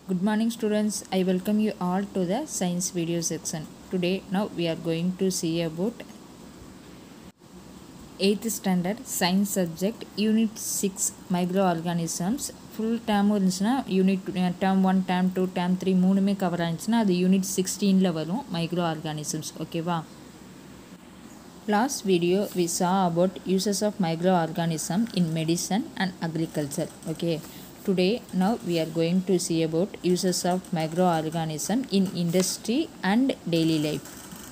Good morning students. I welcome you all to the science video section. Today now we are going to see about 8th standard science subject unit 6 microorganisms full டேமும் இருந்துச்சுன்னா unit term one term two term three மூணுமே cover ஆனிச்சுன்னா அது unit சிக்ஸ்டீனில் வரும் microorganisms ஓகேவா last video we saw about uses of microorganism in medicine and agriculture okay today now we are going to see about uses of microorganism in industry and daily life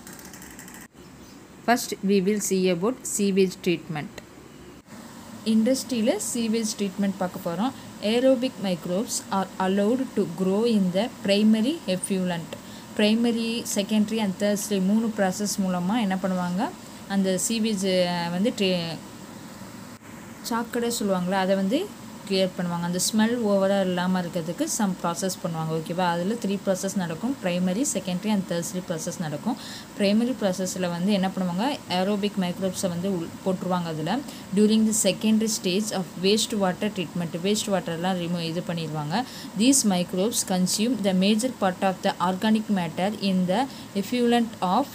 first we will see about sewage treatment இண்டஸ்ட்ரியில் sewage treatment பார்க்க போகிறோம் aerobic microbes R allowed to grow in the primary effluent primary secondary and tertiary மூணு process மூலமாக என்ன பண்ணுவாங்க அந்த sewage வந்து tray சாக்கடை சொல்லுவாங்களே அதை வந்து கிளியர் பண்ணுவாங்க அந்த ஸ்மெல் ஓவராக இல்லாமல் இருக்கிறதுக்கு சம் ப்ராசஸ் பண்ணுவாங்க ஓகேவா அதில் த்ரீ ப்ராசஸ் நடக்கும் primary secondary and tertiary process நடக்கும் ப்ரைமரி ப்ராசஸில் வந்து என்ன பண்ணுவாங்க ஏரோபிக் மைக்ரோப்ஸை வந்து உள் போட்டுருவாங்க அதில் during the secondary stage of waste water treatment waste வாட்டர்லாம் ரிமூவ் இது பண்ணிடுவாங்க these microbes consume the major part of the organic matter in the effluent of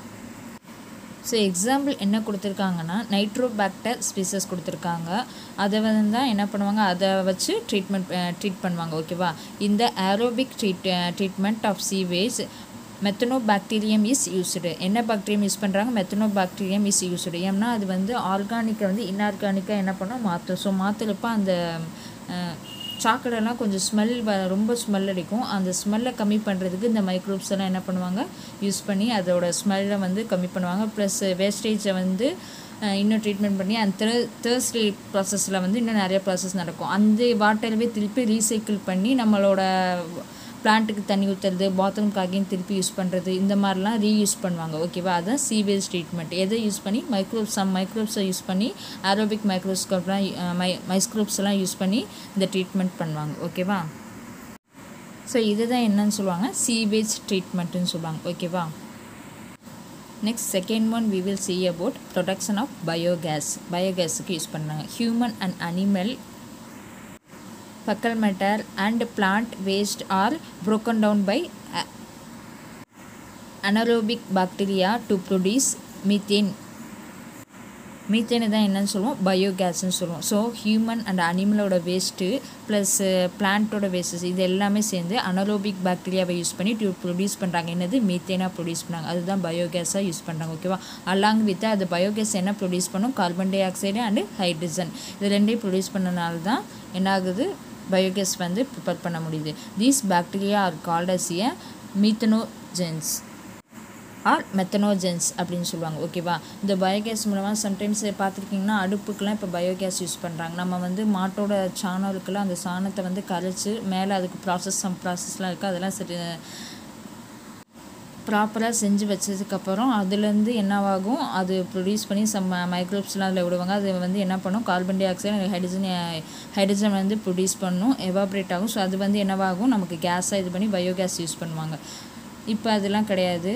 so example என்ன கொடுத்துருக்காங்கன்னா நைட்ரோபாக்டர் ஸ்பீசஸ் கொடுத்துருக்காங்க அதை வந்து தான் என்ன பண்ணுவாங்க அதை வச்சு ட்ரீட்மெண்ட் ட்ரீட் பண்ணுவாங்க ஓகேவா இந்த aerobic treat treatment of sewage Methanobacterium is used என்ன பாக்டீரியம் யூஸ் பண்ணுறாங்க மெத்தனோ பாக்டீரியம் இஸ் யூஸ்டு ஏன்னா அது வந்து ஆர்கானிக்கை வந்து இன்ஆர்கானிக்காக என்ன பண்ணோம் மாற்றும் ஸோ மாற்றுறப்ப அந்த சாக்கடைலாம் கொஞ்சம் ஸ்மெல் வ ரொம்ப ஸ்மெல் அடிக்கும் அந்த ஸ்மெல்லை கம்மி பண்ணுறதுக்கு இந்த மைக்ரோப்ஸ் எல்லாம் என்ன பண்ணுவாங்க யூஸ் பண்ணி அதோட ஸ்மெல்லை வந்து கம்மி பண்ணுவாங்க ப்ளஸ் வேஸ்டேஜை வந்து இன்னும் ட்ரீட்மெண்ட் பண்ணி அந்த தே தேர்ஸ்டே ப்ராசஸில் வந்து இன்னும் நிறைய ப்ராசஸ் நடக்கும் அந்த வாட்டரவே திருப்பி ரீசைக்கிள் பண்ணி நம்மளோட பிளான்ட்டுக்கு தண்ணி ஊற்றுறது பாத்ரூம்காகியும் திருப்பி யூஸ் பண்ணுறது இந்த மாதிரிலாம் ரீயூஸ் பண்ணுவாங்க ஓகேவா அதான் சீவேஜ் ட்ரீட்மெண்ட் எதை யூஸ் பண்ணி மைக்ரோப்ஸ் சம் மைக்ரோப்ஸை யூஸ் பண்ணி ஆரோபிக் மைக்ரோஸ்கோப்லாம் மை மைக்ரோப்ஸ்லாம் யூஸ் பண்ணி இந்த ட்ரீட்மெண்ட் பண்ணுவாங்க ஓகேவா ஸோ இதுதான் என்னன்னு சொல்லுவாங்க சீவேஜ் ட்ரீட்மெண்ட்டுன்னு சொல்லுவாங்க ஓகேவா next second one we will see about production of biogas பயோகேஸுக்கு யூஸ் பண்ணாங்க human and animal fecal matter and plant waste are broken down by anaerobic bacteria to produce methane methane தான் என்னன்னு சொல்லுவோம் பயோகேஸ்ன்னு சொல்லுவோம் ஸோ ஹியூமன் அண்ட் அனிமலோட waste plus பிளான்ட்டோட wastes இது எல்லாமே சேர்ந்து அனரோபிக் பாக்டீரியாவை யூஸ் பண்ணி டியூ ப்ரொடியூஸ் பண்ணுறாங்க என்னது மீத்தேனாக ப்ரொடியூஸ் பண்ணாங்க அதுதான் பயோகேஸாக யூஸ் பண்ணுறாங்க ஓகேவா அலாங் வித் அது பயோகேஸ் என்ன ப்ரொடியூஸ் பண்ணும் carbon dioxide and hydrogen இது ரெண்டையும் ப்ரொடியூஸ் பண்ணனால தான் என்ன ஆகுது பயோகேஸ் வந்து ப்ரிப்பேர் பண்ண முடியுது these bacteria are called as a methanogens or methanogens அப்படின்னு சொல்லுவாங்க ஓகேவா இந்த பயோகேஸ் மூலமாக சம்டைம்ஸ் பார்த்துருக்கிங்கன்னா அடுப்புக்கெலாம் இப்போ பயோகேஸ் யூஸ் பண்ணுறாங்க நம்ம வந்து மாட்டோட சாணம் இருக்குல்ல அந்த சாணத்தை வந்து கரைச்சி மேலே அதுக்கு ப்ராசஸ் சம் ப்ராசஸ்லாம் இருக்குது அதெல்லாம் சரி ப்ராப்பராக செஞ்சு வச்சதுக்கப்புறம் அதுலேருந்து என்னவாகும் அது ப்ரொடியூஸ் பண்ணி சம் மைக்ரோப்ஸ்லாம் அதில் விடுவாங்க அது வந்து என்ன பண்ணும் carbon dioxide hydrogen hydrogen வந்து ப்ரொடியூஸ் பண்ணும் எவாப்ரேட் ஆகும் ஸோ அது வந்து என்னவாகும் நமக்கு கேஸாக இது பண்ணி பயோகேஸ் யூஸ் பண்ணுவாங்க இப்போ அதெல்லாம் கிடையாது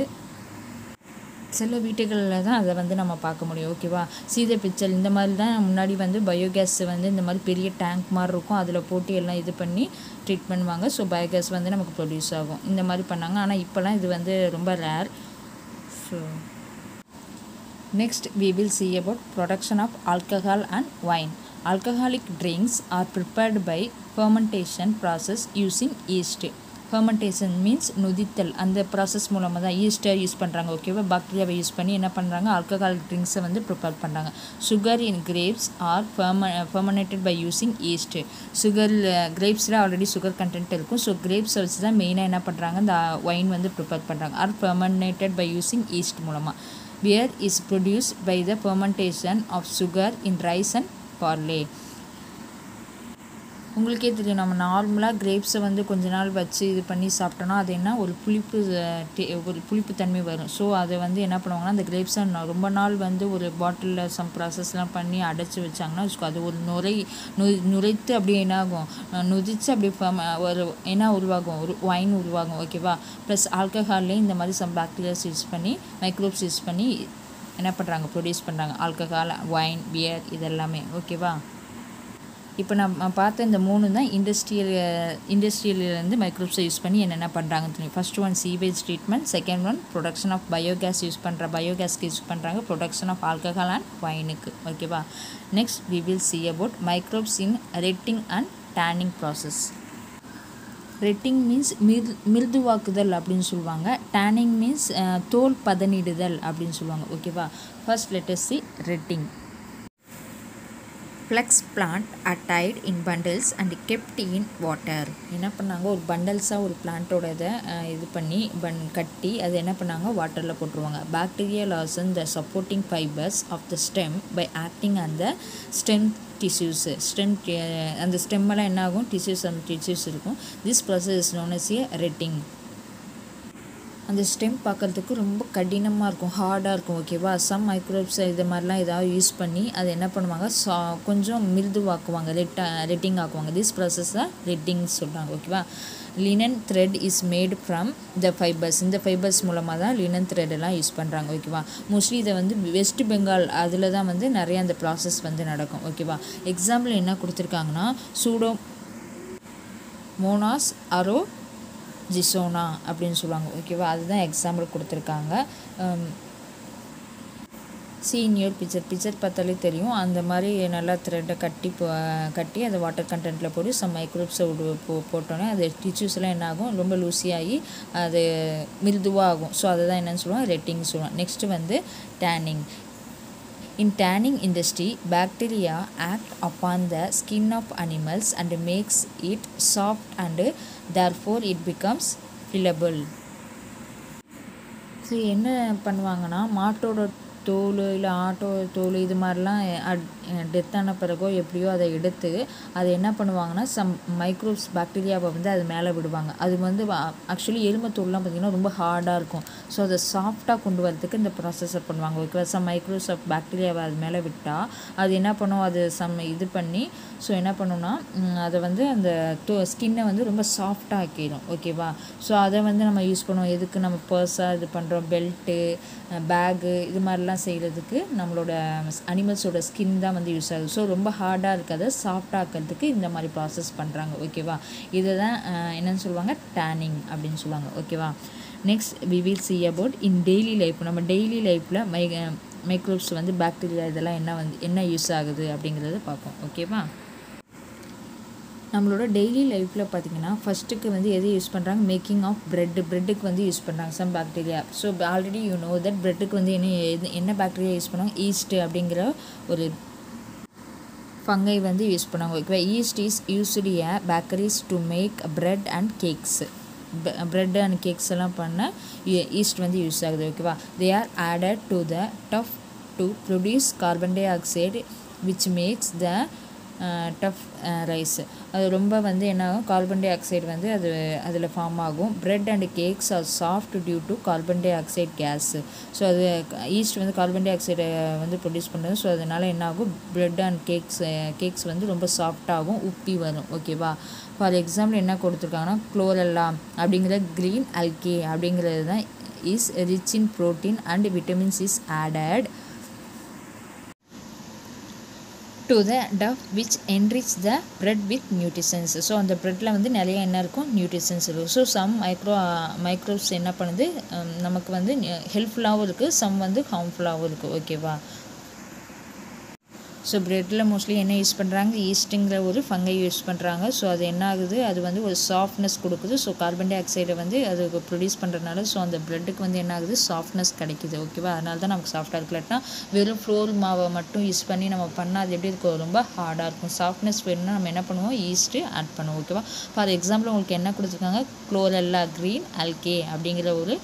சில வீட்டுகளில் தான் அதை வந்து நம்ம பார்க்க முடியும் ஓகேவா சீதை பிச்சல் இந்த மாதிரி தான் முன்னாடி வந்து பயோகேஸ் வந்து இந்த மாதிரி பெரிய டேங்க் மாதிரி இருக்கும் அதில் போட்டு எல்லாம் இது பண்ணி ட்ரீட் பண்ணுவாங்க ஸோ பயோகேஸ் வந்து நமக்கு ப்ரொடியூஸ் ஆகும் இந்த மாதிரி பண்ணாங்க ஆனால் இப்போலாம் இது வந்து ரொம்ப rare so next we will see about production of alcohol and wine alcoholic drinks are prepared by fermentation process using yeast fermentation means நொதித்தல் அந்த ப்ராசஸ் மூலமாக தான் ஈஸ்ட்டை யூஸ் பண்ணுறாங்க ஓகேவா பாக்டீரியாவை யூஸ் பண்ணி என்ன பண்ணுறாங்க ஆல்கஹால் ட்ரிங்க்ஸை வந்து ப்ரிப்பேர் பண்ணுறாங்க sugar in grapes are ferm fermented by using yeast sugar கிரேப்ஸில் ஆல்ரெடி சுகர் கண்டென்ட் இருக்கும் ஸோ கிரேப்ஸை வச்சு தான் மெயினாக என்ன பண்ணுறாங்க இந்த ஒயின் வந்து ப்ரிப்பேர் பண்ணுறாங்க are fermented by using yeast மூலமாக beer is produce by the fermentation of sugar in rice and barley உங்களுக்கே தெரியும் நம்ம நார்மலாக கிரேப்ஸை வந்து கொஞ்ச நாள் வச்சு இது பண்ணி சாப்பிட்டோன்னா அது என்ன ஒரு புளிப்பு ஒரு புளிப்பு தன்மை வரும் ஸோ அதை வந்து என்ன பண்ணுவாங்கன்னா அந்த கிரேப்ஸை ரொம்ப நாள் வந்து ஒரு பாட்டிலில் சம் ப்ராசஸ்லாம் பண்ணி அடைச்சி வச்சாங்கன்னா அது ஒரு நுரை நு நுரைத்து அப்படியே என்ன ஆகும் நுதிச்சு அப்படியே ஒரு என்ன உருவாகும் ஒரு ஒயின் உருவாகும் ஓகேவா ப்ளஸ் ஆல்கஹால்லேயும் இந்த மாதிரி சம் பாக்டீரியாஸ் யூஸ் பண்ணி மைக்ரோப்ஸ் யூஸ் பண்ணி என்ன பண்ணுறாங்க ப்ரொடியூஸ் பண்ணுறாங்க ஆல்கஹால் ஒயின் பியர் இதெல்லாமே ஓகேவா இப்போ நம்ம பார்த்த இந்த மூணு தான் இண்டஸ்ட்ரியல் இண்டஸ்ட்ரியலேருந்து மைக்ரோப்ஸை யூஸ் பண்ணி என்னென்ன பண்ணுறாங்கன்னு தெரியும் first one sewage treatment second one production of biogas use பண்ணுற பயோகேஸ்க்கு யூஸ் பண்ணுறாங்க ப்ரொடக்ஷன் ஆஃப் ஆல்கஹால் அண்ட் வைனுக்கு ஓகேவா next we will see about microbes in retting and tanning process retting means மிர் மிருதுவாக்குதல் அப்படின்னு சொல்லுவாங்க டேனிங் மீன்ஸ் தோல் பதனிடுதல் அப்படின்னு சொல்லுவாங்க ஓகேவா first letter see retting flax plant are tied in bundles and kept in water என்ன பண்ணாங்க ஒரு பண்டல்ஸாக ஒரு பிளான்ட்டோட இதை அஹ், இது பண்ணி பன் கட்டி அது என்ன பண்ணாங்க வாட்டரில் போட்டுருவாங்க bacteria loosen the supporting fibres of the stem by acting அந்த ஸ்டெம் டிஷ்யூஸ் ஸ்டெம் அந்த ஸ்டெம்மெல்லாம் என்ன ஆகும் டிஷ்யூஸ் அந்த டிஷ்யூஸ் இருக்கும் this process is known as a retting அந்த ஸ்டெம் பார்க்குறதுக்கு ரொம்ப கடினமாக இருக்கும் ஹார்டாக இருக்கும் ஓகேவா சம் மைக்ரோப்ஸ் இது மாதிரிலாம் ஏதாவது யூஸ் பண்ணி அதை என்ன பண்ணுவாங்க சா கொஞ்சம் மிருதுவாக்குவாங்க ரெட்ட ரெட்டிங் ஆக்குவாங்க திஸ் ப்ராசஸ் தான் ரெட்டிங் சொல்கிறாங்க ஓகேவா linen thread is made from the fibres இந்த ஃபைபர்ஸ் மூலமாக தான் லினன் த்ரெட்டெல்லாம் யூஸ் பண்ணுறாங்க ஓகேவா மோஸ்ட்லி இதை வந்து வெஸ்ட் பெங்கால் அதில் தான் வந்து நிறைய அந்த ப்ராசஸ் வந்து நடக்கும் ஓகேவா எக்ஸாம்பிள் என்ன கொடுத்துருக்காங்கன்னா சூடோ மோனாஸ் அரோ ஜிசோனா அப்படின்னு சொல்லுவாங்க ஓகேவா அதுதான் எக்ஸாம்பிள் கொடுத்துருக்காங்க சீனியர் பிக்சர் பிக்சர் பார்த்தாலே தெரியும் அந்த மாதிரி நல்லா த்ரெட்டை கட்டி போ- கட்டி அதை வாட்டர் கண்டென்ட்டில் போட்டு சம் மைக்ரோப்ஸை போ போட்டோன்னே அது டிஷ்யூஸ் எல்லாம் என்ன ஆகும் ரொம்ப லூசியாகி அது மிருதுவாக ஆகும் ஸோ அதை தான் என்னன்னு சொல்லுவாங்க ரெட்டிங் சொல்லுவாங்க நெக்ஸ்ட்டு வந்து tanning In tanning industry, bacteria act upon the skin of animals and makes it soft and therefore it becomes fillable. So என்ன பண்ணுவாங்கன்னா மாட்டோட தோல் இல்லை ஆட்டோ தோல் இது மாதிரிலாம் டெத் ஆன பிறகோ எப்படியோ அதை எடுத்து அதை என்ன பண்ணுவாங்கன்னா சம் மைக்ரோப்ஸ் பாக்டீரியாவை வந்து அது மேலே விடுவாங்க அது வந்து ஆக்சுவலி எலும்பு தோல்லாம் பார்த்திங்கன்னா ரொம்ப ஹார்டாக இருக்கும் ஸோ அதை சாஃப்டாக கொண்டு வரதுக்கு இந்த ப்ராசஸை பண்ணுவாங்க ஓகேவா சம் மைக்ரோஸ் ஆஃப் பாக்டீரியாவை அது மேலே விட்டால் அது என்ன பண்ணும் அது சம் இது பண்ணி ஸோ என்ன பண்ணுன்னா ம், அதை வந்து அந்த ஸ்கின்னை வந்து ரொம்ப சாஃப்டாக ஆக்கிடும் ஓகேவா ஸோ அதை வந்து நம்ம யூஸ் பண்ணுவோம் எதுக்கு நம்ம பர்ஸாக இது பண்ணுறோம் பெல்ட்டு பேகு இது மாதிரிலாம் செய்கிறதுக்கு நம்மளோட அனிமல்ஸோட ஸ்கின் தான் வந்து யூஸ் ஆகுது ஸோ ரொம்ப ஹார்டாக இருக்கிறத சாஃப்டாக ஆக்கிறதுக்கு இந்த மாதிரி ப்ராசஸ் பண்ணுறாங்க ஓகேவா இதை தான் என்னன்னு சொல்லுவாங்க டேனிங் அப்படின்னு சொல்லுவாங்க ஓகேவா next we will see about in daily life நம்ம டெய்லி லைஃப்பில் மை மைக்ரோப்ஸ் வந்து பாக்டீரியா இதெல்லாம் என்ன வந்து என்ன யூஸ் ஆகுது அப்படிங்கிறத பார்ப்போம் ஓகேவா நம்மளோட டெய்லி லைஃப்பில் பார்த்தீங்கன்னா ஃபஸ்ட்டுக்கு வந்து எது யூஸ் பண்ணுறாங்க மேக்கிங் ஆஃப் பிரெட் பிரெட்டுக்கு வந்து யூஸ் பண்ணுறாங்க some bacteria so already you know that பிரெட்டுக்கு வந்து என்ன எது- என்ன பாக்டீரியா யூஸ் பண்ணுவாங்க ஈஸ்ட்டு அப்படிங்கிற ஒரு ஃபங்கை வந்து யூஸ் பண்ணுவாங்க ஓகேவா yeast is used a bakeries to make bread and cakes bread and cakes எல்லாம் பண்ண ஈஸ்ட் வந்து யூஸ் ஆகுது ஓகேவா they are added to the dough to produce carbon dioxide which makes the dough rise அது ரொம்ப வந்து என்ன ஆகும் கார்பன் டை ஆக்சைடு வந்து அது அதில் ஃபார்ம் ஆகும் bread and cakes are soft due to carbon dioxide gas so அது ஈஸ்ட் வந்து கார்பன் டை ஆக்சைடை வந்து ப்ரொடியூஸ் பண்ணுறது ஸோ அதனால் என்ன ஆகும் பிரெட் அண்ட் கேக்ஸ் கேக்ஸ் வந்து ரொம்ப சாஃப்டாகும் உப்பி வரும் ஓகேவா ஃபார் எக்ஸாம்பிள் என்ன கொடுத்துருக்காங்கன்னா குளோரெல்லா அப்படிங்கிற க்ரீன் அல்கே அப்படிங்கிறது தான் is rich in protein and vitamins is added to the dough which enrich the bread with nutritions so அந்த ப்ரெட்டில் வந்து நிறைய என்ன இருக்கும் நியூட்ரிஷன்ஸ் இருக்கும் ஸோ சம் மைக்ரோ மைக்ரோப்ஸ் என்ன பண்ணுது ஹம், நமக்கு வந்து ஹெல்ப்ஃபுல்லாகவும் இருக்குது சம் வந்து ஹார்ம்ஃபுல்லாகவும் இருக்குது ஓகேவா ஸோ ப்ரெட்டில் மோஸ்ட்லி என்ன யூஸ் பண்ணுறாங்க ஈஸ்ட்டுங்கிற ஒரு ஃபங்கை யூஸ் பண்ணுறாங்க ஸோ அது என்ன ஆகுது அது வந்து ஒரு சாஃப்ட்னஸ் கொடுக்குது ஸோ கார்பன் டை ஆக்சைடை வந்து அது ப்ரொடியூஸ் பண்ணுறதுனால ஸோ அந்த ப்ரெட்டுக்கு வந்து என்ன ஆகுது சாஃப்ட்னஸ் கிடைக்குது ஓகேவா அதனால தான் நமக்கு சாஃப்டாக இருக்கலாட்டினா வெறும் ஃப்ளோர் மாவை மட்டும் யூஸ் பண்ணி நம்ம பண்ணால் அது எப்படி இருக்கும் ரொம்ப ஹார்டாக இருக்கும் சாஃப்ட்னஸ் வேணும்னா நம்ம என்ன பண்ணுவோம் ஈஸ்ட்டு ஆட் பண்ணுவோம் ஓகேவா ஃபார் எக்ஸாம்பிள் உங்களுக்கு என்ன கொடுத்துருக்காங்க குளோரெல்லா க்ரீன் அல்கே அப்படிங்கிற ஒரு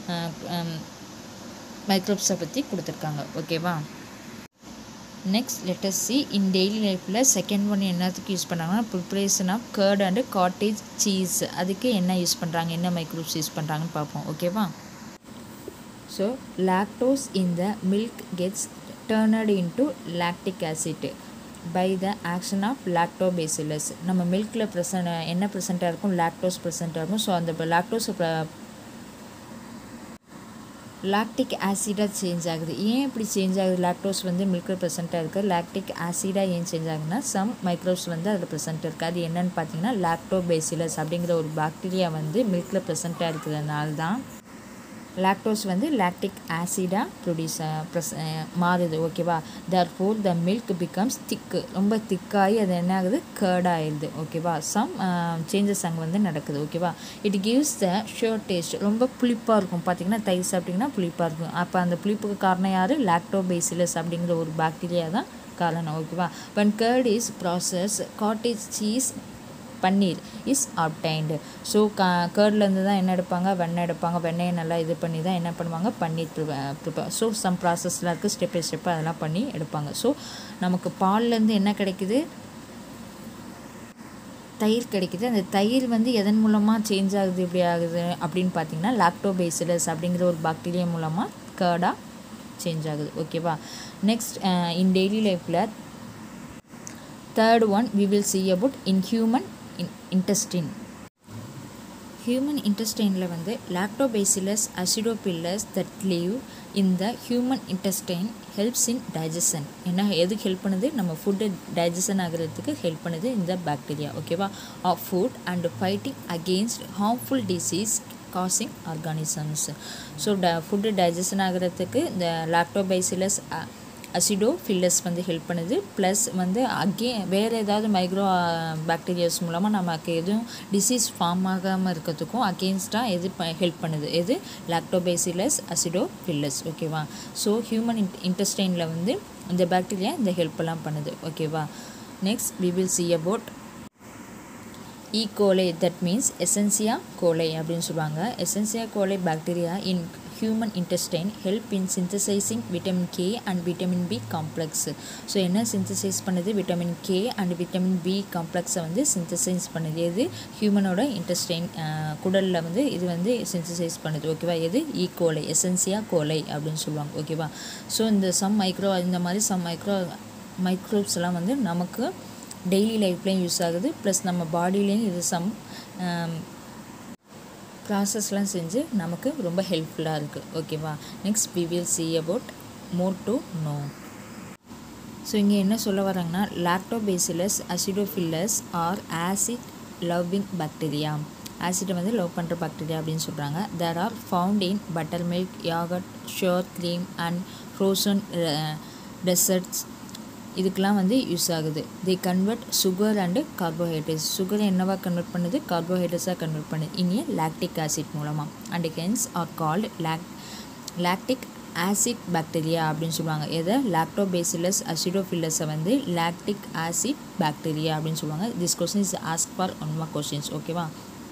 மைக்ரோப்ஸை பற்றி கொடுத்துருக்காங்க ஓகேவா next let's see in daily லைஃப்பில் செகண்ட் ஒன் என்னத்துக்கு யூஸ் பண்ணுறாங்கன்னா preparation of curd and cottage cheese அதுக்கு என்ன யூஸ் பண்ணுறாங்க என்ன மைக்ரோப்ஸ் யூஸ் பண்ணுறாங்கன்னு பார்ப்போம் ஓகேவா so lactose in the milk gets turned into lactic acid by the action of Lactobacillus நம்ம மில்கில் ப்ரெசன்ட் என்ன ப்ரெசண்ட்டாக இருக்கும் லாக்டோஸ் ப்ரெசண்ட்டாக இருக்கும் ஸோ அந்த லாக்டோஸ் லாக்டிக் ஆசிடாக சேஞ்ச் ஆகுது ஏன் இப்படி சேஞ்ச் ஆகுது லாக்டோஸ் வந்து மில்கில் ப்ரெசென்ட்டாக இருக்குது லாக்டிக் ஆசிடாக ஏன் சேஞ்ச் ஆகுதுன்னா சம் மைக்ரோப்ஸ் வந்து அதில் ப்ரெசென்ட் இருக்குது அது என்னென்னு பார்த்தீங்கன்னா லாக்டோபேசிலஸ் அப்படிங்கிற ஒரு பாக்டீரியா வந்து மில்கில் ப்ரெசென்ட்டாக இருக்கிறதுனால தான் லாக்டோஸ் வந்து லாக்டிக் ஆசிடாக ப்ரொடியூஸ் ப்ரெஸ் மாறுது ஓகேவா therefore the milk becomes thick ரொம்ப திக்காகி அது என்ன ஆகுது கேர்ட் ஆயிடுது ஓகேவா சம் சேஞ்சஸ் அங்கே வந்து நடக்குது ஓகேவா it gives the sour taste ரொம்ப புளிப்பாக இருக்கும் பார்த்தீங்கன்னா தயிர் சாப்பிட்டிங்கன்னா புளிப்பாக இருக்கும் அப்போ அந்த புளிப்புக்கு காரணம் யார் லாக்டோபேசிலஸ் அப்படிங்கிற ஒரு பாக்டீரியா தான் காரணம் ஓகேவா when curd is processed cottage cheese paneer is obtained so க கேர்ட்லேருந்து தான் என்ன எடுப்பாங்க வெண்ணெய் எடுப்பாங்க வெண்ணெயை நல்லா இது பண்ணி தான் என்ன பண்ணுவாங்க பன்னீர் ப்ரிப்பேர் ஸோ சம் ப்ராசஸ்லாம் இருக்குது ஸ்டெப் பை ஸ்டெப் அதெல்லாம் பண்ணி எடுப்பாங்க ஸோ நமக்கு பால்லேருந்து என்ன கிடைக்குது தயிர் கிடைக்குது அந்த தயிர் வந்து எதன் மூலமாக சேஞ்ச் ஆகுது இப்படி ஆகுது அப்படின்னு பார்த்தீங்கன்னா லாக்டோபேசிலஸ் அப்படிங்கிற ஒரு பாக்டீரியா மூலமாக கேர்டாக சேஞ்ச் ஆகுது ஓகேவா நெக்ஸ்ட் இன் டெய்லி லைஃப்பில் third one we will see about in human in intestine human இன்டெஸ்டைனில் வந்து லாக்டோபேசிலஸ் அசிடோபில்லஸ் தட் லீவ் இந்த human intestine helps in digestion என்ன எதுக்கு ஹெல்ப் பண்ணுது நம்ம ஃபுட்டு டைஜஷன் ஆகிறதுக்கு ஹெல்ப் பண்ணுது இந்த பாக்டீரியா ஓகேவா of food and fighting against harmful disease causing organisms so the food digestion ஆகிறதுக்கு இந்த லாக்டோபைசிலஸ் அசிடோ ஃபில்லஸ் வந்து ஹெல்ப் பண்ணுது ப்ளஸ் வந்து அகே வேறு ஏதாவது மைக்ரோ பாக்டீரியாஸ் மூலமாக நமக்கு எதுவும் டிசீஸ் ஃபார்ம் ஆகாமல் இருக்கிறதுக்கும் அகெயின்ஸ்டாக எது ஹெல்ப் பண்ணுது எது லாக்டோபேசிலஸ் அசிடோ ஃபில்லஸ் ஓகேவா ஸோ ஹியூமன் இன் இன்டெஸ்டைனில் வந்து இந்த பாக்டீரியா இந்த ஹெல்ப்பெல்லாம் பண்ணுது ஓகேவா next we will see about E coli that means Escherichia coli அப்படின்னு சொல்லுவாங்க Escherichia coli bacteria in human intestine help in synthesising vitamin K and vitamin B complex so என்ன சிந்தசைஸ் பண்ணுது vitamin K and vitamin B காம்ப்ளெக்ஸை வந்து synthesise பண்ணுது எது ஹியூமனோட intestine குடலில் வந்து இது வந்து சிந்தசைஸ் பண்ணுது ஓகேவா எது ஈ கோலை எசென்சியா கோலை அப்படின்னு சொல்லுவாங்க ஓகேவா ஸோ இந்த சம் மைக்ரோ இந்த மாதிரி சம் மைக்ரோ மைக்ரோப்ஸ் எல்லாம் வந்து நமக்கு டெய்லி லைஃப்லேயும் யூஸ் ஆகுது ப்ளஸ் நம்ம பாடியிலையும் இது சம் ப்ராசஸ்லாம் செஞ்சு நமக்கு ரொம்ப ஹெல்ப்ஃபுல்லாக இருக்குது ஓகேவா next we will see about more to know so இங்கே என்ன சொல்ல வராங்கன்னா Lactobacillus acidophilus are acid loving bacteria ஆசிட்டை வந்து லவ் பண்ணுற பாக்டீரியா அப்படின்னு சொல்கிறாங்க there are found in buttermilk yoghurt sour cream and frozen desserts இதுக்கெலாம் வந்து யூஸ் ஆகுது the convert sugar and carbohydrates சுகரை என்னவா கன்வெர்ட் பண்ணுது கார்போஹைட்ரேட்ஸாக கன்வெர்ட் பண்ணுது இனிய லாக்டிக் ஆசிட் மூலமாக and hence are called lac lactic acid bacteria அப்படின்னு சொல்லுவாங்க எதை லாக்டோபேசிலஸ் அசிடோஃபில்லஸை வந்து லாக்டிக் ஆசிட் பாக்டீரியா அப்படின்னு சொல்லுவாங்க this question is ask for one mark questions ஓகேவா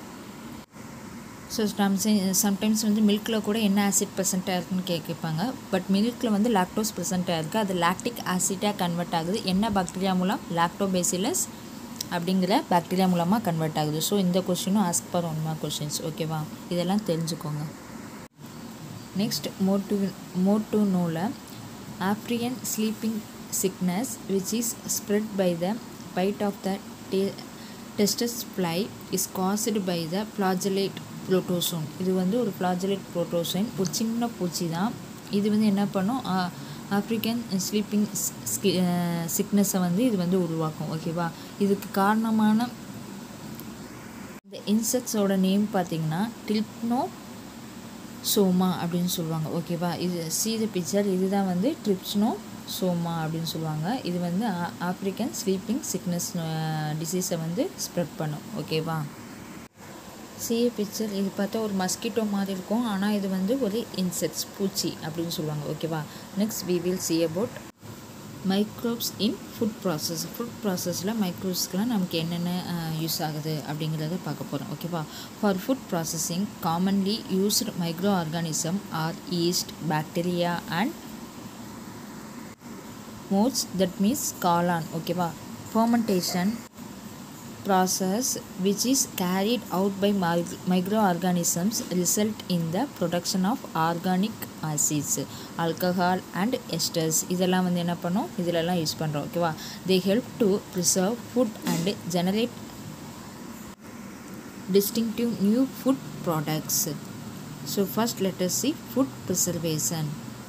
ஸோ சம்டைம்ஸ் வந்து மில்கில் கூட என்ன ஆசிட் ப்ரெசென்ட்டாக இருக்குன்னு கே கேட்பாங்க பட் மில்கில் வந்து லாக்டோஸ் ப்ரெசென்ட்டாக இருக்குது அது லாக்டிக் ஆசிட்டாக கன்வெர்ட் ஆகுது என்ன பாக்டீரியா மூலம் லாக்டோபேசிலஸ் அப்படிங்கிற பாக்டீரியா மூலமாக கன்வெர்ட் ஆகுது ஸோ இந்த கொஸ்டினும் ask for one mark questions ஓகேவா இதெல்லாம் தெரிஞ்சுக்கோங்க next more to more to நோவில் African sleeping sickness which is spread by the bite of the tsetse fly is caused by the flagellate protozoan இது வந்து ஒரு ஃப்ளாஜலேட் protozoan ஒரு சின்ன பூச்சி தான் இது வந்து என்ன பண்ணும் ஆப்ரிக்கன் ஸ்லீப்பிங் சிக்னஸை வந்து இது வந்து உருவாக்கும் ஓகேவா இதுக்கு காரணமான இந்த இன்செக்ட்ஸோட நேம் பார்த்தீங்கன்னா டில்ப்னோ சோமா அப்படின்னு சொல்லுவாங்க ஓகேவா இது சி த பிக்சர் இதுதான் வந்து ட்ரிப்ஸ்னோ சோமா அப்படின்னு சொல்லுவாங்க இது வந்து ஆப்ரிக்கன் ஸ்லீப்பிங் சிக்னஸ் டிசீஸை வந்து ஸ்ப்ரெட் பண்ணும் ஓகேவா சிஏ பிக்சர் இது பார்த்தா ஒரு மஸ்கிட்டோ மாதிரி இருக்கும் ஆனால் இது வந்து ஒரு இன்செக்ட்ஸ் பூச்சி அப்படின்னு சொல்லுவாங்க ஓகேவா next we will see about microbes in food process food ப்ராசஸில் மைக்ரோப்ஸ்க்கெலாம் நமக்கு என்னென்ன யூஸ் ஆகுது அப்படிங்கிறத பார்க்க போகிறோம் ஓகேவா for food processing commonly used microorganism are yeast bacteria and moulds that means காளான் ஓகேவா fermentation process which is carried out by microorganisms result in the production of organic acids alcohol and esters இதெல்லாம் வந்து என்ன பண்ணோம் இதிலெல்லாம் use பண்ணுறோம் ஓகேவா they help to preserve food and generate distinctive new food products So first let us see food preservation.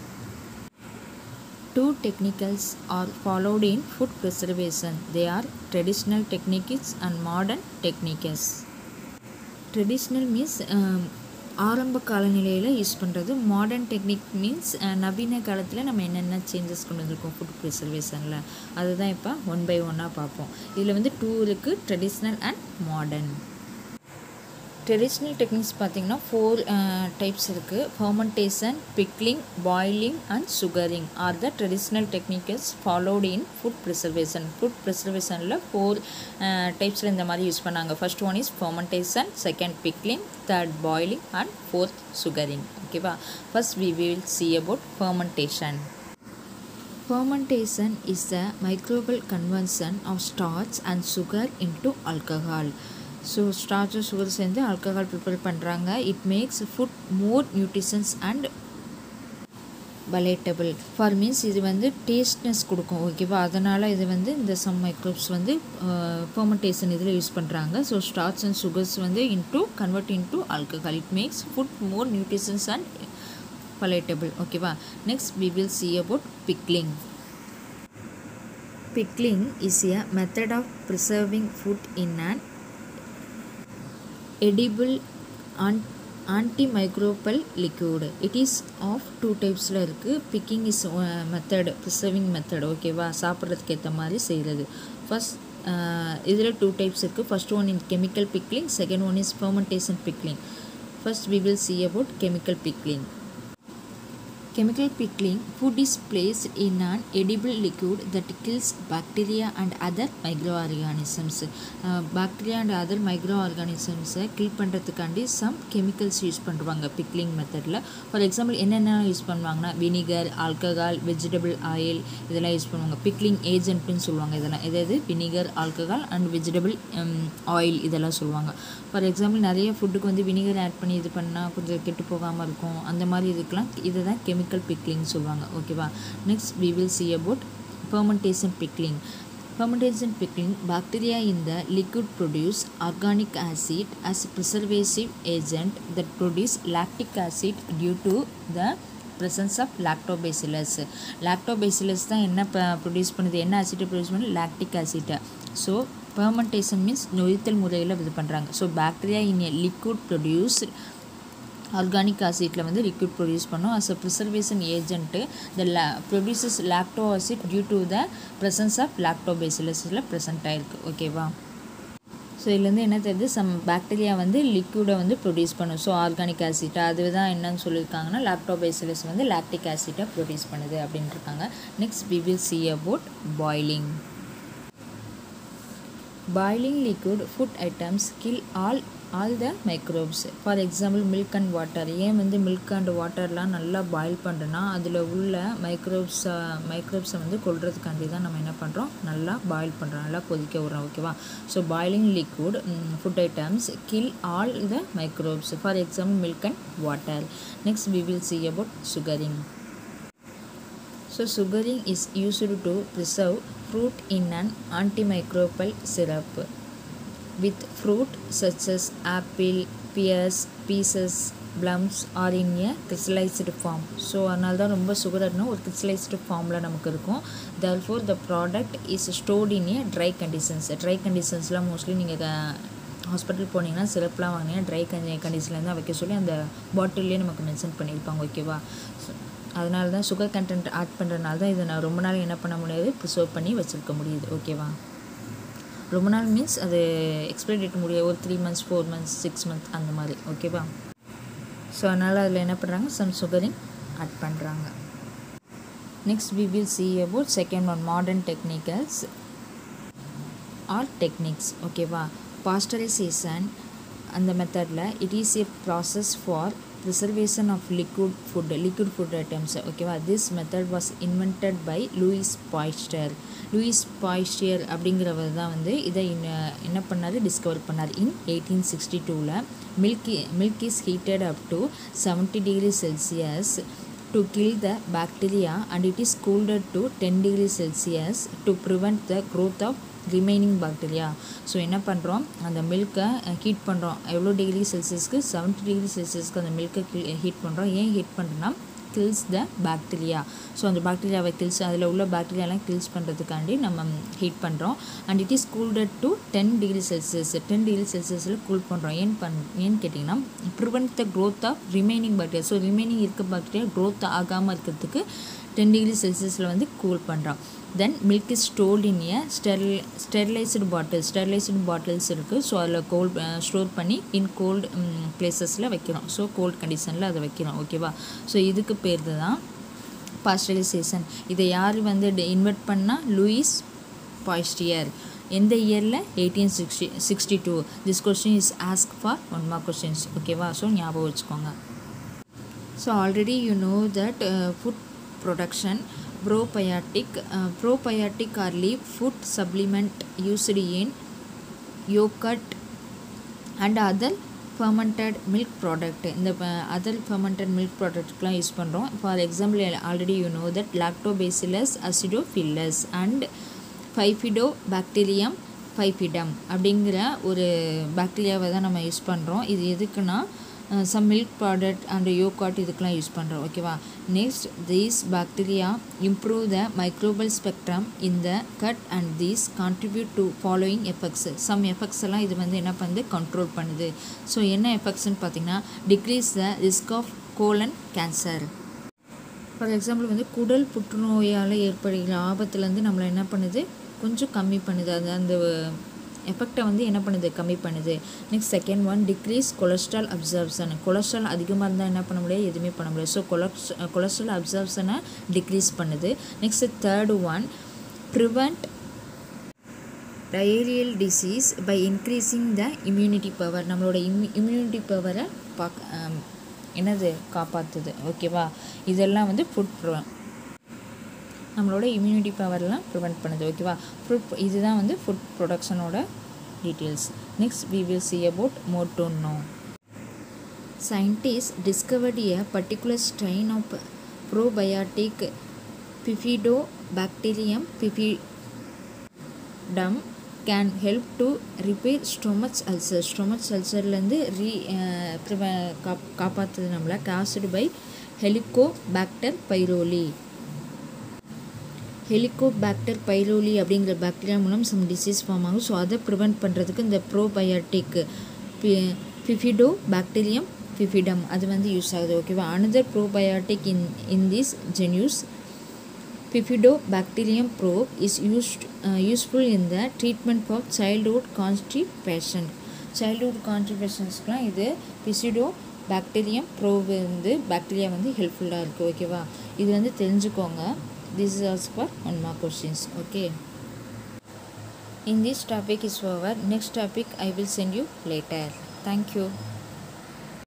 Two techniques are followed in food preservation. They are traditional techniques and modern techniques. Traditional means ஆரம்ப காலநிலையில் use பண்ணுறது modern technique means நவீன காலத்தில் நம்ம என்னென்ன changes கொண்டு வந்திருக்கோம் food ப்ரிசர்வேஷனில் அதுதான் இப்போ ஒன் பை ஒன்னாக பார்ப்போம் இதில் வந்து டூ இருக்குது traditional and modern traditional techniques பார்த்திங்கன்னா ஃபோர் டைப்ஸ் இருக்குது fermentation pickling boiling and sugaring are the traditional techniques followed in food preservation food ப்ரிசர்வேஷனில் ஃபோர் டைப்ஸில் இந்த மாதிரி யூஸ் பண்ணாங்க first one is fermentation second pickling third boiling and fourth sugaring ஓகேவா first we will see about fermentation Fermentation is the microbial conversion of starch and sugar into alcohol. So starch sugar சேர்ந்து alcohol prepare பண்ணுறாங்க it makes food more nutritions and palatable for means இது வந்து tastiness கொடுக்கும் ஓகேவா அதனால் இது வந்து இந்த சம் மைக்ரோப்ஸ் வந்து ஃபர்மெண்டேஷன் இதில் யூஸ் பண்ணுறாங்க ஸோ ஸ்டார்ச் அண்ட் சுகர்ஸ் வந்து into convert into alcohol it makes food more nutritions and palatable ஓகேவா next we will see about pickling pickling is a method of preserving food in an edible and antimicrobial liquid it is of two typesல இருக்குது picking is method preserving method ஓகேவா சாப்பிட்றதுக்கு ஏற்ற மாதிரி செய்கிறது first இதில் two types இருக்குது first one in chemical pickling second one is fermentation pickling first we will see about chemical pickling Chemical pickling food is placed in an edible liquid that kills bacteria and other microorganisms. Uh, bacteria and other microorganisms-ஐ kill பண்ணுறதுக்காண்டி some chemicals use பண்ணுவாங்க pickling மெத்தடில் for example என்னென்ன use பண்ணுவாங்கன்னா vinegar alcohol vegetable oil இதெல்லாம் use பண்ணுவாங்க pickling ஏஜென்ட்னு சொல்லுவாங்க இதெல்லாம் எதாவது vinegar alcohol and vegetable oil இதெல்லாம் சொல்லுவாங்க ஃபார் எக்ஸாம்பிள் நிறைய ஃபுட்டுக்கு வந்து வினிகர் ஆட் பண்ணி இது பண்ணால் கொஞ்சம் கெட்டு போகாமல் இருக்கும் அந்த மாதிரி இதுக்கெலாம் இதை தான் கெமிக்கல் பிக்லிங் சொல்லுவாங்க ஓகேவா next we will see about fermentation pickling fermentation pickling bacteria in the liquid produce organic acid as a preservative agent that produce lactic acid due to the presence of lactobacillus lactobacillus தான் என்ன produce பண்ணுது என்ன ஆசிட்டை produce பண்ணுது lactic ஆசிட்டை so fermentation means நொய்த்தல் முறையில் இது பண்ணுறாங்க so bacteria in a liquid produce organic ஆசிட்டில் வந்து லிக்விட் ப்ரொடியூஸ் பண்ணும் as a preservation agent the லா produces lacto acid due to the presence of லாக்டோபேசிலஸில் ப்ரெசென்ட் ஆயிருக்கு ஓகேவா ஸோ இதுலேருந்து என்ன தெரியுது சம் பாக்டீரியா வந்து லிக்விடை வந்து ப்ரொடியூஸ் பண்ணும் ஸோ ஆர்கானிக் ஆசிட் அதுதான் என்னன்னு சொல்லியிருக்காங்கன்னா லாக்டோபேசிலஸ் வந்து லாக்டிக் ஆசிட்டை ப்ரொடியூஸ் பண்ணுது அப்படின்னு இருக்காங்க next we will see about boiling boiling liquid food items kill all all the microbes for example milk and water ஏன் வந்து மில்க் அண்ட் வாட்டர்லாம் நல்லா பாயில் பண்ணுறோன்னா அதில் உள்ள மைக்ரோப்ஸ் மைக்ரோப்ஸை வந்து கொள்றதுக்காண்டி தான் நம்ம என்ன பண்ணுறோம் நல்லா பாயில் பண்ணுறோம் நல்லா கொதிக்க விட்றோம் ஓகேவா so boiling liquid food items kill all the microbes for example milk and water next we will see about sugaring so sugaring is used to preserve fruit in an antimicrobial syrup with fruit such as apple, pears, pieces, plums are in a crystallized form so அதனால தான் ரொம்ப சுகர்னா ஒரு crystallized ஃபார்மில் நமக்கு இருக்கும் therefore the product is stored in a dry conditions dry கண்டிஷன்ஸ்லாம் mostly நீங்கள் ஹாஸ்பிட்டல் போனீங்கன்னா சிறப்புலாம் வாங்கினீங்கன்னா ட்ரை கண்டி கண்டிஷனில் தான் வைக்க சொல்லி அந்த பாட்டில்லே நமக்கு மென்ஷன் பண்ணியிருப்பாங்க ஓகேவா அதனால தான் சுகர் கண்டென்ட் ஆட் பண்ணுறதுனால தான் இதை நான் ரொம்ப நாள் என்ன பண்ண முடியாது ப்ரிசர்வ் பண்ணி வச்சுருக்க முடியுது ஓகேவா ரொம்ப நாள் மீன்ஸ் அது எக்ஸ்பைரி டேட் முடிய ஒரு three months four months six month அந்த மாதிரி ஓகேவா ஸோ அதனால் அதில் என்ன பண்ணுறாங்க சம் சுகரிங் ஆட் பண்ணுறாங்க next we will see about second one modern technicals or techniques okay pasteurization அந்த மெத்தடில் it is a process for preservation of liquid food liquid food items ஓகேவா this method was invented by Louis Pasteur Louis Pasteur அப்படிங்கிறவர் தான் வந்து இதை என்ன பண்ணார் discover பண்ணார் இன் எயிட்டீன் சிக்ஸ்டி டூவில் milky milk is heated up to seventy degree Celsius to kill the bacteria and it is cooled to 10 degree celsius to prevent the growth of remaining bacteria so என்ன பண்ணுறோம் அந்த மில்கை heat பண்ணுறோம் எவ்வளோ degree செல்சியஸ்க்கு seventy degree செல்சியஸ்க்கு அந்த மில்கை ஹீட் பண்ணுறோம் ஏன் ஹீட் பண்ணுறோன்னா கில்ஸ் த பாக்டீரியா ஸோ அந்த பாக்டீரியாவை கில்ஸ் அதில் உள்ள பாக்டீரியாலாம் கில்ஸ் பண்ணுறதுக்காண்டி நம்ம ஹீட் பண்ணுறோம் and it is cooled to ten degree Celsius ten degree செல்சியஸில் கூல் பண்ணுறோம் ஏன் பண் ஏன்னு கேட்டிங்கன்னா prevent the growth of remaining bacteria so remaining இருக்க பாக்டீரியா க்ரோத் ஆகாமல் இருக்கிறதுக்கு டென் டிகிரி செல்சியஸில் வந்து கூல் பண்ணுறோம் then milk is stored in a sterile sterilized bottle sterilized bottles இருக்குது ஸோ அதில் கோல்ட் ஸ்டோர் பண்ணி இன் கோல்டு பிளேசஸில் வைக்கிறோம் ஸோ கோல்ட் கண்டிஷனில் அதை வைக்கிறோம் ஓகேவா ஸோ இதுக்கு பேர் தான் பாஸ்டரைசேஷன் இதை யார் வந்து இன்வெர்ட் பண்ணால் லூயிஸ் பாய்ஸ்டியர் எந்த இயரில் eighteen sixty sixty two this question is ask for one mark questions ஓகேவா ஸோ ஞாபகம் வச்சுக்கோங்க so already you know that food production probiotic uh, probiotic are leaf food supplement used in yogurt and other fermented milk product இந்த other fermented milk ப்ராடக்ட்லாம் use பண்ணுறோம் for example already you know that lactobacillus acidophilus and bifido bacterium bifidum அப்படிங்கிற ஒரு பாக்டீரியாவை தான் நம்ம use பண்ணுறோம் இது எதுக்குன்னா some milk product and yogurt இதுக்கெலாம் யூஸ் பண்ணுறோம் ஓகேவா next these bacteria improve the microbial spectrum இந்த gut and these contribute to following effects some effects எல்லாம் இது வந்து என்ன பண்ணுது கண்ட்ரோல் பண்ணுது ஸோ என்ன எஃபெக்ட்ஸ்னு பார்த்தீங்கன்னா decrease the risk of colon cancer for example வந்து குடல் புற்றுநோயால் ஏற்படுகிற ஆபத்துலேருந்து நம்மளை என்ன பண்ணுது கொஞ்சம் கம்மி பண்ணுது அது அந்த எஃபெக்டை வந்து என்ன பண்ணுது கம்மி பண்ணுது next second one decrease cholesterol absorption cholesterol அதிகமாக இருந்தால் என்ன பண்ண முடியாது எதுவுமே பண்ண முடியாது ஸோ கொலஸ் கொலஸ்ட்ரால் அப்சர்ப்ஷனை டிக்ரீஸ் பண்ணுது next third one prevent diarrheal disease by increasing the immunity power நம்மளோட இம்யூ இம்யூனிட்டி பவரை பார்க்க என்னது காப்பாற்றுது ஓகேவா இதெல்லாம் வந்து ஃபுட் நம்மளோட இம்யூனிட்டி பவர்லாம் ப்ரிவெண்ட் பண்ணுது ஓகேவா ஃபுட் இதுதான் வந்து ஃபுட் ப்ரொடக்ஷனோட details next we will see about more to know scientists discovered a particular strain of probiotic Bifidobacterium bifidum can help to repair stomach ulcer stomach ulcerலேருந்து ரீ காப் காப்பாற்றுது நம்மளை caused by Helicobacter pylori Helicobacter pylori அப்படிங்கிற bacteria மூலம் some disease form ஆகும் so அதை prevent பண்ணுறதுக்கு இந்த ப்ரோபயோட்டிக் பிஃபிடோ பாக்டீரியம் பிஃபிடம் அது வந்து யூஸ் ஆகுது ஓகேவா another probiotic in in this genus Bifidobacterium probe is used uh, useful in the treatment for childhood constipation. childhood constipationஸ்க்குலாம் இது பிசிடோ பாக்டீரியம் ப்ரோப் வந்து பாக்டீரியா வந்து ஹெல்ப்ஃபுல்லாக இருக்குது ஓகேவா இது வந்து தெரிஞ்சுக்கோங்க this is also for one mark questions okay in this topic is over next topic i will send you later thank you